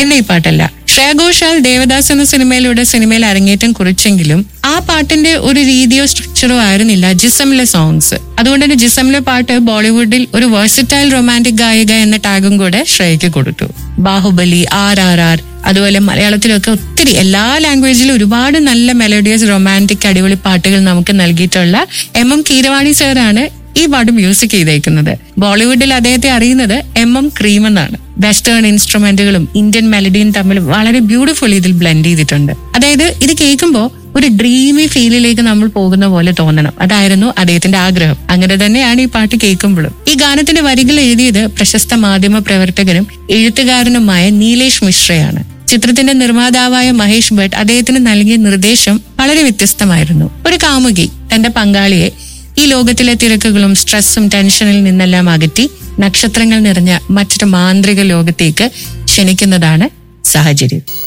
എന്ന ഈ പാട്ടല്ല ശ്രേയ ഘോഷാൽ ദേവദാസ് എന്ന സിനിമയിലൂടെ സിനിമയിൽ അരങ്ങേറ്റം കുറിച്ചെങ്കിലും ആ പാട്ടിന്റെ ഒരു രീതിയോ സ്ട്രക്ചറോ ആയിരുന്നില്ല ജിസമിലെ സോങ്സ് അതുകൊണ്ട് തന്നെ ജിസമിലെ പാട്ട് ബോളിവുഡിൽ ഒരു വേഴ്സിറ്റൈൽ റൊമാൻറ്റിക് ഗായിക എന്ന ടാഗും കൂടെ ശ്രേയയ്ക്ക് കൊടുത്തു ബാഹുബലി ആർ ആർ ആർ അതുപോലെ മലയാളത്തിലൊക്കെ ഒത്തിരി എല്ലാ ലാംഗ്വേജിലും ഒരുപാട് നല്ല മെലഡിയസ് റൊമാൻറ്റിക് അടിപൊളി പാട്ടുകൾ നമുക്ക് നൽകിയിട്ടുള്ള എം എം കീരവാണി സാറാണ് ഈ പാട്ട് മ്യൂസിക് ചെയ്തേക്കുന്നത് ബോളിവുഡിൽ അദ്ദേഹത്തെ അറിയുന്നത് എം എം ക്രീം എന്നാണ് വെസ്റ്റേൺ ഇൻസ്ട്രുമെന്റുകളും ഇന്ത്യൻ മെലഡിയും തമ്മിൽ വളരെ ബ്യൂട്ടിഫുൾ ഇതിൽ ബ്ലെൻഡ് ചെയ്തിട്ടുണ്ട് അതായത് ഇത് കേൾക്കുമ്പോൾ ഒരു ഡ്രീമി ഫീലിലേക്ക് നമ്മൾ പോകുന്ന പോലെ തോന്നണം അതായിരുന്നു അദ്ദേഹത്തിന്റെ ആഗ്രഹം അങ്ങനെ തന്നെയാണ് ഈ പാട്ട് കേൾക്കുമ്പോഴും ഈ ഗാനത്തിന്റെ വരികൾ എഴുതിയത് പ്രശസ്ത മാധ്യമ പ്രവർത്തകനും എഴുത്തുകാരനുമായ നീലേഷ് മിശ്രയാണ് ചിത്രത്തിന്റെ നിർമ്മാതാവായ മഹേഷ് ഭട്ട് അദ്ദേഹത്തിന് നൽകിയ നിർദ്ദേശം വളരെ വ്യത്യസ്തമായിരുന്നു ഒരു കാമുകി തന്റെ പങ്കാളിയെ ഈ ലോകത്തിലെ തിരക്കുകളും സ്ട്രെസ്സും ടെൻഷനിൽ നിന്നെല്ലാം അകറ്റി നക്ഷത്രങ്ങൾ നിറഞ്ഞ മറ്റൊരു മാന്ത്രിക ലോകത്തേക്ക് ക്ഷണിക്കുന്നതാണ് സാഹചര്യം